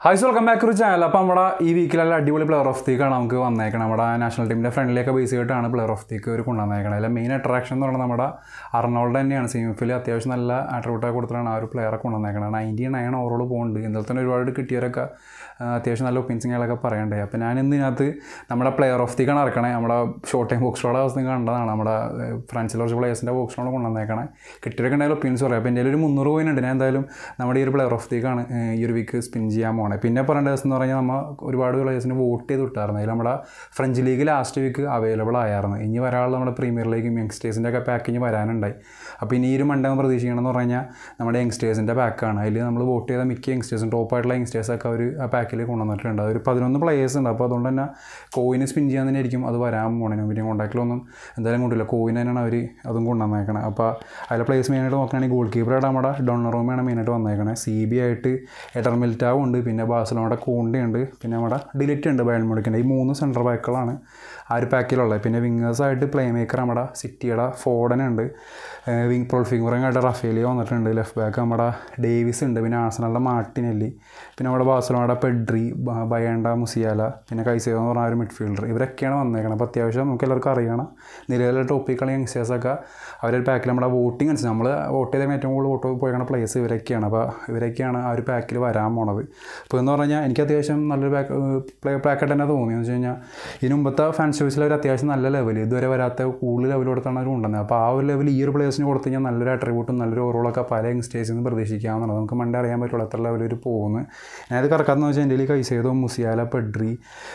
hi welcome back to channel അപ്പോൾ നമ്മുടെ ഈ വീക്കിലുള്ള അടിപൊളി പ്ലെയർ ഓഫ് ദീക്കാണ് നമുക്ക് വന്നേക്കണം നമ്മുടെ നാഷണൽ ടീമിൻ്റെ ഫ്രണ്ടിലേക്ക് ബേസ് ചെയ്തിട്ടാണ് പ്ലെയർ ഓഫ് ദീക്ക് ഒരു കൊണ്ടുവന്നേക്കണം അതിലെ മെയിൻ അട്രാക്ഷൻ എന്ന് പറയുന്നത് നമ്മുടെ അർണോൾഡ് തന്നെയാണ് സെമിഫിൽ അത്യാവശ്യം നല്ല അട്രിബ്യൂട്ടൊക്കെ കൊടുത്തിട്ടാണ് ആ ഒരു പ്ലെയറെ കൊണ്ടുവന്നേക്കണം നയൻറ്റി നയൻ ഓവറോൾ പോകുന്നുണ്ട് ഇന്നലെ തന്നെ ഒരുപാട് കിട്ടിയവരൊക്കെ ആ, അത്യാവശ്യം നല്ല ഒപ്പീനിയങ്ങളൊക്കെ പറയണ്ടേ അപ്പോൾ ഞാൻ ഇന്ന് ഇതിനകത്ത് നമ്മുടെ പ്ലെയർ ഓഫ് ദീക്കാണ് ഇറക്കണേ നമ്മുടെ ഷോർട്ട് ടൈം ബോക്സ് ഷോയുടെ അവസ്ഥ കണ്ടതാണ് നമ്മുടെ ഫ്രണ്ട്സിൽ കുറച്ച് പ്ലേയേഴ്സിൻ്റെ ബോക്സ് ഷോടെ കൊണ്ടുവന്നേക്കണേ കിട്ടിയൊക്കെ ഉണ്ടായാലും ഒപ്പീനിയൻസ് പറയാം അപ്പോൾ എൻ്റെ ഒരു മുന്നൂറ് പോയിന്റ് ഉണ്ട് ഞാൻ എന്തായാലും നമ്മുടെ ഈ ഒരു പ്ലെയർ ഓഫ് ദീക്കാണ് ഈ ഒരു വീക്ക് സ്പിൻ ചെയ്യാൻ പോണേ പിന്നെ പറയേണ്ട ദിവസം എന്ന് പറഞ്ഞാൽ നമ്മൾ ഒരുപാട് പ്ലേയേഴ്സിന് വോട്ട് ചെയ്ത് വിട്ടായിരുന്നു അതിൽ നമ്മുടെ French league last week available ആയിരുന്നു ഇനി വരാനുള്ള നമ്മുടെ പ്രീമിയർ ലീഗും യങ്സ്റ്റേഴ്സിൻ്റെ ഒക്കെ പാക്കേജ് വരാനുണ്ടായി അപ്പോൾ ഇനി ഈ ഒരു മണ്ടം പ്രതീക്ഷിക്കണമെന്ന് പറഞ്ഞു കഴിഞ്ഞാൽ നമ്മുടെ യങ്സ്റ്റേഴ്സിൻ്റെ പാക്കാണ് അതിൽ നമ്മൾ വോട്ട് ചെയ്ത മിക്ക യങ്സ്റ്റേഴ്സും ടോപ്പായിട്ടുള്ള യങ്സ്റ്റേഴ്സൊക്കെ അവർ ആ പാക്കിൽ കൊണ്ടുവന്നിട്ടുണ്ട് ഒരു പതിനൊന്ന് പ്ലേയേഴ്സ് ഉണ്ട് അപ്പോൾ അതുകൊണ്ട് തന്നെ കോയിന് സ്പിൻ ചെയ്യാൻ തന്നെ ആയിരിക്കും അത് വരാൻ പോണേ പിന്നെ കോൺടാക്റ്റിലൊന്നും എന്തായാലും കൊണ്ടില്ല കോയിൻ തന്നെയാണ് അവർ അതും കൊണ്ടുവന്നേക്കണേ അപ്പോൾ അതിലെ പ്ലേയേഴ്സ് മെയിനായിട്ട് നോക്കുകയാണെങ്കിൽ ഗോൾ കീപ്പറായിട്ട് നമ്മുടെ ഡൊണറോമയാണ് മെയിനായിട്ട് വന്നേക്കണേ സി ബി ആയിട്ട് എഡർ മിൽറ്റാവും ഉണ്ട് പിന്നെ ബാഴ്സലോണയുടെ കോണ്ടി ഉണ്ട് പിന്നെ നമ്മുടെ ഡിലിറ്റ് ഉണ്ട് ബയൽ മുടിക്കേണ്ട ഈ മൂന്ന് സെൻറ്റർ ബാക്കുകളാണ് ആ ഒരു പാക്കിലുള്ളത് പിന്നെ വിങ്ങേഴ്സായിട്ട് പ്ലേ മേക്കർ നമ്മുടെ സിറ്റിയുടെ ഫോഡൻ ഉണ്ട് വിങ് പ്രോൾഫിംഗറായിട്ട് റഫേലിയ വന്നിട്ടുണ്ട് ലെഫ്റ്റ് ബാക്ക് നമ്മുടെ ഡേവിസ് ഉണ്ട് പിന്നെ ആസനലിൻ്റെ മാർട്ടിനെല്ലി പിന്നെ നമ്മുടെ ബാഴ്സലോണയുടെ പെഡ്രി ബ- ബയേണ്ട മുസിയാല പിന്നെ കൈസേവ എന്ന് പറഞ്ഞ ആ ഒരു മിഡ്ഫീൽഡർ ഇവരൊക്കെയാണ് വന്നേക്കണം അപ്പോൾ അത്യാവശ്യം നമുക്ക് എല്ലാവർക്കും അറിയണം നിലവിലെ ടോപ്പിക് കളി യങ്സ്റ്റേഴ്സൊക്കെ അവരൊരു പാക്കിൽ നമ്മുടെ വോട്ടിംഗ് അനുസരിച്ച് നമ്മൾ വോട്ട് ചെയ്ത ഏറ്റവും കൂടുതൽ വോട്ട് പോയിക്കണ പ്ലേസ് ഇവരൊക്കെയാണ് അപ്പോൾ ഇവരൊക്കെയാണ് ആ ഒരു പാക്കിൽ വരാൻ പോണത് അപ്പോൾ എന്ന് പറഞ്ഞാൽ എനിക്ക് അത്യാവശ്യം നല്ലൊരു പാക്ക് പ്ലേ പാക്കറ്റ് തന്നെ തോന്നി എന്ന് വെച്ച് കഴിഞ്ഞാൽ ഇതിന് മുമ്പത്തെ ഫാൻ ചോയ്സിൽ ഒരു അത്യാവശ്യം നല്ല ലെവൽ ഇതുവരെ വരാത്ത കൂടുതൽ ലെവൽ കൊടുത്താണ് അവർ കൊണ്ടുവന്നത് അപ്പോൾ ആ ഒരു ലെവൽ ഈ ഒരു പ്ലേയേഴ്സിന് കൊടുത്തു കഴിഞ്ഞാൽ നല്ലൊരു അട്രിബ്യൂട്ടും നല്ലൊരു ഓവറോളൊക്കെ പല യങ്സ്റ്റേഴ്സിൽ നിന്ന് പ്രതീക്ഷിക്കാവുന്നതാണ് നമുക്ക് മണ്ടേ അറിയാൻ പറ്റുള്ളൂ എത്ര ലെവൽ ഒരു പോകുന്നു ഞാനത് കറക്കാന്ന് വെച്ചാൽ എൻ്റെ കൈസേതോ മുസിയാല പെഡ്രി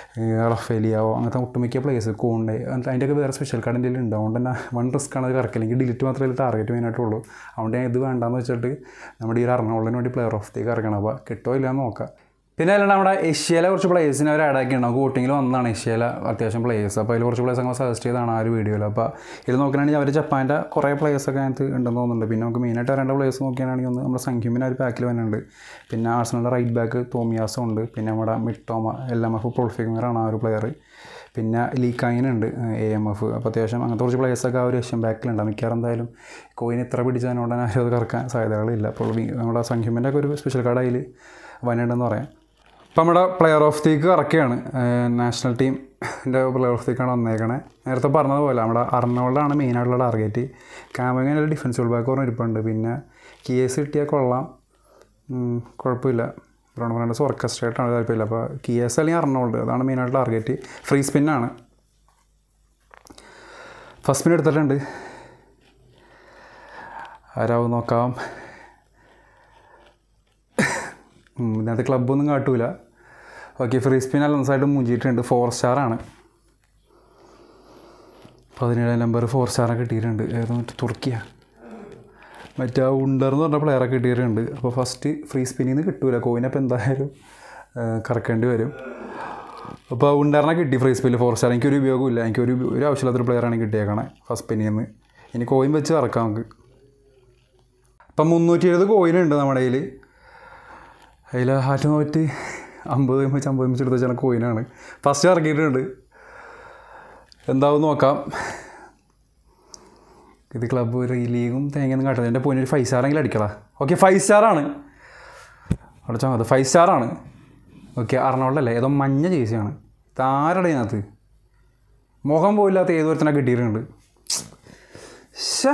റഫേലിയാവോ അങ്ങനത്തെ ഒട്ടുമിക്ക പ്ലേയേഴ്സ് കോണ്ടെ അങ്ങനത്തെ അതിൻ്റെയൊക്കെ വേറെ സ്പെഷ്യൽ കാർഡ് എൻ്റെ ഉണ്ട് അതുകൊണ്ട് തന്നെ വൺ റിസ്ക് ആണ് അത് കറക്കൽ എനിക്ക് ഡിലിറ്റ് മാത്രമേ ടാർഗറ്റ് മെയിനായിട്ടുള്ളൂ അതുകൊണ്ട് ഞാൻ ഇത് വേണ്ടാന്ന് വെച്ചിട്ട് നമ്മുടെ ഈ ഒരു എറണാകുളത്തിന് വേണ്ടി പ്ലെയർ ഓഫ് ദി കറക്കണം അപ്പോൾ കിട്ടോ ഇല്ലയെന്ന് നോക്കാം പിന്നെ അല്ലാണ്ട് നമ്മുടെ ഏഷ്യയിലെ കുറച്ച് പ്ലേയേഴ്സിനെ അവർ ആഡ് ആക്കിയിട്ടുണ്ട് നമുക്ക് വോട്ടിങ്ങിൽ വന്നതാണ് ഏഷ്യയിലെ അത്യാവശ്യം പ്ലേയേഴ്സ് അപ്പോൾ അതിൽ കുറച്ച് പ്ലേയേഴ്സ് അങ്ങനെ സജസ്റ്റ് ചെയ്താണ് ആ ഒരു വീഡിയോയിൽ അപ്പോൾ ഇത് നോക്കുകയാണെങ്കിൽ അവർ ജപ്പാൻ്റെ കുറേ പ്ലേയേഴ്സൊക്കെ അതിനകത്ത് ഉണ്ടെന്ന് തോന്നുന്നുണ്ട് പിന്നെ നമുക്ക് മെയിനായിട്ട് വരേണ്ട പ്ലേയേഴ്സ് നോക്കുകയാണെങ്കിൽ ഒന്ന് നമ്മുടെ സംഖ്യമിന് ഒരു പാക്കിൽ വരുന്നുണ്ട് പിന്നെ ആഴ്സണലിൻ്റെ റൈറ്റ് ബാക്ക് തോമിയാസം ഉണ്ട് പിന്നെ നമ്മുടെ മിട്ടോമ എൽ എം എഫ് പ്രോൾഫിഗറാണ് ആ ഒരു പ്ലെയർ പിന്നെ ലീക്കായിനുണ്ട് എ എം എഫ് അപ്പോൾ അത്യാവശ്യം അങ്ങനത്തെ കുറച്ച് പ്ലേയേഴ്സൊക്കെ ആ ഒരു ഏഷ്യൻ ബാക്കിലുണ്ട് മിക്കവാറും എന്തായാലും കോയിൻ ഇത്ര പിടിച്ചതിനോട് തന്നെ ആരും അത് കറക്കാൻ സാധ്യതകളില്ല അപ്പോൾ വി- നമ്മുടെ സംഖ്യമിൻ്റെ ഒക്കെ ഒരു സ്പെഷ്യൽ കാർഡ് അതിൽ വന്നിട്ടുണ്ടെന്ന് പറയാം അപ്പോൾ നമ്മുടെ പ്ലെയർ ഓഫ് ദീക്ക് ഇറക്കുകയാണ് നാഷണൽ ടീമിൻ്റെ പ്ലെയർ ഓഫ് ദീക്കാണ് വന്നേക്കണേ നേരത്തെ പറഞ്ഞതുപോലെ നമ്മുടെ അർണോൾഡാണ് മെയിനായിട്ടുള്ള ടാർഗറ്റ് കാമഗൻ ഒരു ഡിഫൻസ് ബാക്ക് പറഞ്ഞ ഇരിപ്പുണ്ട് പിന്നെ കിയേസ് കിട്ടിയാൽ കൊള്ളാം ഉം, കുഴപ്പമില്ല ബ്രൗൺ ഫെർണാണ്ടസ് ഓർക്കസ്ട്രേറ്റാണ് താല്പര്യമില്ല അപ്പോൾ കിയേസ് അല്ലെങ്കിൽ അർണോൾഡ് അതാണ് മെയിനായിട്ട് ടാർഗറ്റ് ഫ്രീ സ്പിന്നാണ് ഫസ്റ്റ് സ്പിൻ എടുത്തിട്ടുണ്ട് ആരാവും നോക്കാം ഉം, ഇതിനകത്ത് ക്ലബ്ബൊന്നും കാട്ടൂല ഓക്കെ ഫ്രീ സ്പിൻ അലൻസായിട്ട് മുഞ്ചിയിട്ടുണ്ട് ഫോർ സ്റ്റാറാണ് പതിനേഴാം നമ്പർ ഫോർ സ്റ്റാറൊക്കെ കിട്ടിയിട്ടുണ്ട് ഏതോ മറ്റേ തുർക്കിയ മറ്റേ ആ ഉണ്ടർ എന്ന് പറഞ്ഞ പ്ലെയറൊക്കെ കിട്ടിയിട്ടുണ്ട് അപ്പോൾ ഫസ്റ്റ് ഫ്രീ സ്പിന്നിൽ നിന്ന് കിട്ടൂല കോയിനപ്പോൾ എന്തായാലും ആ, കറക്കേണ്ടി വരും അപ്പോൾ ആ ഉണ്ടറിനെ കിട്ടി ഫ്രീ സ്പിന്നിൽ ഫോർ സ്റ്റാർ എനിക്കൊരു ഉപയോഗമില്ല എനിക്കൊരു ഒരു ആവശ്യമില്ലാത്തൊരു പ്ലെയറാണ് കിട്ടിയേക്കണേ ഫസ്റ്റ് സ്പിന്നിൽ നിന്ന് ഇനി കോയിൻ വെച്ച് കറക്കാം നമുക്ക് അപ്പം മുന്നൂറ്റി എഴുപത് കോയിനുണ്ട് നമ്മുടെ കയ്യിൽ അതിൽ ഹാറ്റ് നോറ്റ് അമ്പത് വെച്ച് അമ്പത് വെച്ച് എടുത്ത് വെച്ചാൽ കോയിനാണ് ഫസ്റ്റ് ഇറക്കിയിട്ടുണ്ട് എന്താവും നോക്കാം ഇത് ക്ലബ്ബ് ലീഗും തേങ്ങയൊന്നും കാട്ടില്ല എൻ്റെ പോയിന്റ് ഒരു ഫൈവ് സ്റ്റാറെങ്കിലും അടിക്കടാ ഓക്കെ ഫൈവ് സ്റ്റാറാണ് അടച്ചാൽ മതി ഫൈവ് സ്റ്റാറാണ് ഓക്കെ അറണോളല്ലേ ഏതോ മഞ്ഞ ജേഴ്സിയാണ് താരടെ ഇതിനകത്ത് മുഖം പോയില്ലാത്ത ഏതൊരുത്തനെ കിട്ടിയിട്ടുണ്ട് ശ്ശേ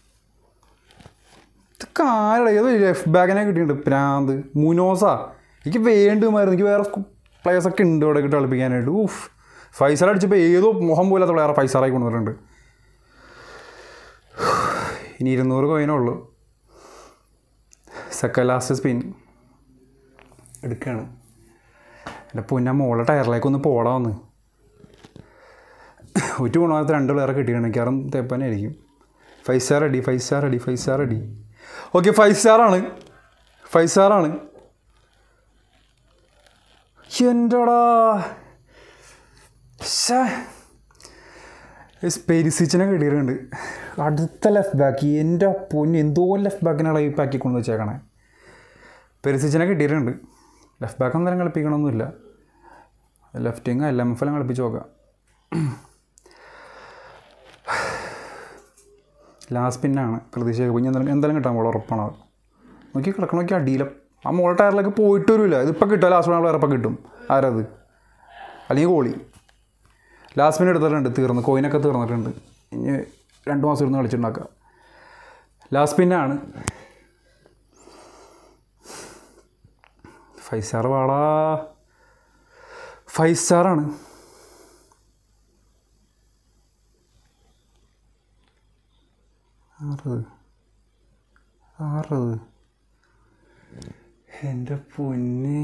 ഇതൊക്കെ ആരുടെ ഏതോ ലെഫ്റ്റ് ബാക്കിനെ കിട്ടിയിട്ടുണ്ട് പ്രാന്ത് മുനോസാ എനിക്ക് വേണ്ടുമായിരുന്നു എനിക്ക് വേറെ പ്ലേയേഴ്സൊക്കെ ഉണ്ട് ഇവിടെ കിട്ടി കളിപ്പിക്കാനായിട്ട് ഊഫ് ഫൈവ് സ്റ്റാർ അടിച്ചപ്പോൾ ഏതോ മുഖം പോലാത്ത പ്ലെയർ ഫൈവ് സ്റ്റാറായി കൊണ്ടുവന്നിട്ടുണ്ട് ഇനി ഇരുന്നൂറ് കോയിനേ ഉള്ളൂ സെക്കൻഡ് ലാസ്റ്റ് സ്പിൻ എടുക്കുകയാണ് എൻ്റെ പൊന്ന മോളെ ടയറിലേക്ക് ഒന്ന് പോടാ വന്ന് ഒരു ഗുണമാകത്ത് രണ്ട് പ്ലെയറെ കിട്ടിയാണ് മിക്കവാറും തേപ്പനായിരിക്കും ഫൈവ് സ്റ്റാർ അടി ഫൈവ് സ്റ്റാർ അടി ഫൈവ് സ്റ്റാർ അടി ഓക്കെ ഫൈവ് സ്റ്റാറാണ് ഫൈവ് സ്റ്റാറാണ് എൻ്റെടാ പെരിസിച്ചിനെ കിട്ടിയിട്ടുണ്ട് അടുത്ത ലെഫ്റ്റ് ബാക്ക് എൻ്റെ പൊന്ന് എന്തോ ലെഫ്റ്റ് ബാക്കിനാണ് ഈ പാക്കി കൊണ്ടു വെച്ചേക്കണേ പെരിസിച്ചിനെ കിട്ടിയിട്ടുണ്ട് ലെഫ്റ്റ് ബാക്ക് എന്തായാലും കളിപ്പിക്കണമൊന്നുമില്ല ലെഫ്റ്റിങ് എൽ എം എഫ് എല്ലാം കളിപ്പിച്ച് നോക്കാം ലാസ്റ്റ് പിന്നാണ് പ്രതീക്ഷ കുഞ്ഞ് എന്തായാലും എന്തായാലും കിട്ടാൻ പോളെ ഉറപ്പാണ് അത് നോക്കി കിടക്കണം നോക്കി അടിയിലെ ആ മോളെ ടയറിലേക്ക് പോയിട്ട് വരില്ല ഇതിപ്പോൾ കിട്ടുക ലാസ്റ്റ് നമ്മൾ ഇറപ്പം കിട്ടും ആരത് അല്ലെങ്കിൽ കോളി ലാസ്റ്റ് മിനിറ്റ് എടുത്തിട്ടുണ്ട് തീർന്നു കോയിനൊക്കെ തീർന്നിട്ടുണ്ട് ഇനി രണ്ട് മാസം ഇരുന്ന് കളിച്ചുണ്ടാക്കുക ലാസ്റ്റ് പിന്നാണ് ഫൈവ് സ്റ്റാർ വാളാ ഫൈവ് സ്റ്റാറാണ് ആറത് ആറത് എൻ്റെ പൊന്നെ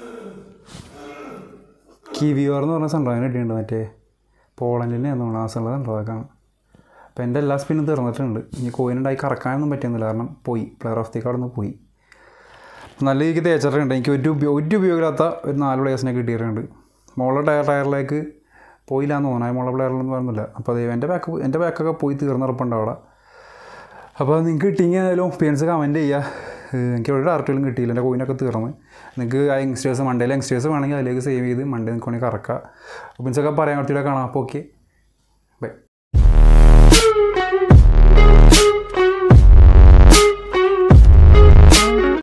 കിവിയോർ എന്ന് പറഞ്ഞ സംഭവം കിട്ടിയിട്ടുണ്ട് മറ്റേ പോളണ്ടിൻ്റെ തോന്നുന്നു ആ സ്ഥലം സംഭവമാണ് അപ്പോൾ എൻ്റെ എല്ലാ സ്പിന്നും തീർന്നിട്ടുണ്ട് ഇനി കോയിനുണ്ടായി കറക്കാനൊന്നും പറ്റുന്നില്ല കാരണം പോയി പ്ലെയർ ഓഫ് ദി കാർഡ് പോയി നല്ല രീതിക്ക് തേച്ചിട്ടുണ്ട് എനിക്ക് ഒരു ഉപയോഗ ഒരു ഉപയോഗമില്ലാത്ത ഒരു നാല് പ്ലേയേഴ്സിനെ കിട്ടിയിട്ടുണ്ട് മോളുടെ ടയർ ടയറിലേക്ക് പോയില്ല എന്ന് തോന്നുന്നു ആ മോളെ പ്ലെയറിലൊന്നും പറഞ്ഞില്ല അപ്പോൾ അത് എൻ്റെ ബാക്ക് എൻ്റെ ബാക്കൊക്കെ പോയി തീർന്നുറപ്പുണ്ട് അവിടെ അപ്പോൾ നിങ്ങൾക്ക് കിട്ടിയെങ്കിൽ ഏതായാലും പേൻസ് കമൻറ്റ് ചെയ്യുക ഏഹ് എനിക്ക് ഒരു ഡയറക്റ്റുകളും കിട്ടിയില്ല എൻ്റെ കോയിനൊക്കെ തീർന്ന് നിങ്ങൾക്ക് ആ യങ്സ്റ്റേഴ്സ് മണ്ടേലെ യങ്സ്റ്റേഴ്സ് വേണമെങ്കിൽ അതിലേക്ക് സേവ് ചെയ്ത് മണ്ടേ നിങ്ങൾക്ക് വേണമെങ്കിൽ കറക്കുക ഒപ്പിൻസൊക്കെ പറയാൻ കുറച്ചുകൂടെ കാണാം അപ്പോൾ ഓക്കെ ബൈ